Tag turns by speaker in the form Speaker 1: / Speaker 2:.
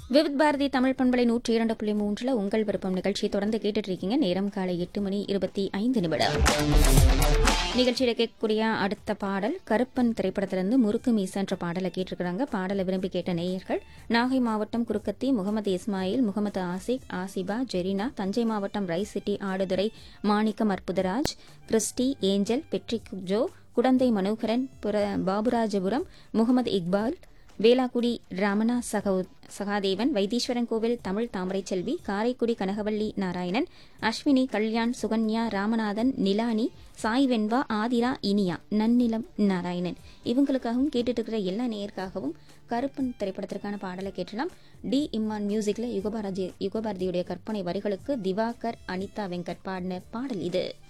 Speaker 1: விவித் பாரதி தமிழ் பண்பலை நூற்றி இரண்டு புள்ளி மூன்றுல உங்கள் விருப்பம் நிகழ்ச்சியை தொடர்ந்து கேட்டுட்டு இருக்கீங்க நேரம் காலை எட்டு மணி இருபத்தி ஐந்து நிமிடம் நிகழ்ச்சியில கேட்கக்கூடிய அடுத்த பாடல் கருப்பன் திரைப்படத்திலிருந்து முறுக்கு மீசா என்ற பாடலை கேட்டிருக்கிறாங்க பாடலை விரும்பி கேட்ட நேயர்கள் நாகை மாவட்டம் குறுக்கத்தி முகமது இஸ்மாயில் முகமது ஆசிக் ஆசிபா ஜெரினா தஞ்சை மாவட்டம் rice city Aduthurai Manickam Arputharaj Christy Angel Patrick Joe Kudanthai Manoharan புர பாபுராஜபுரம் முகமது இக்பால் வேளாக்குடி ரமணா சகோ சகாதேவன் வைத்தீஸ்வரன் கோவில் தமிழ் தாமரை செல்வி காரைக்குடி கனகவள்ளி நாராயணன் அஸ்வினி கல்யாண் சுகன்யா ராமநாதன் நிலானி சாய் வெண்வா ஆதிரா இனியா நன்னிலம் நாராயணன் இவங்களுக்காகவும் கேட்டுட்டு இருக்கிற எல்லா நேயருக்காகவும் கருப்பன் திரைப்படத்திற்கான பாடலை கேட்டலாம் டி இம்மான் மியூசிக்ல யுகபாரதி யுகபாரதியுடைய கற்பனை வரிகளுக்கு திவாகர் அனிதா வெங்கட் பாடின பாடல் இது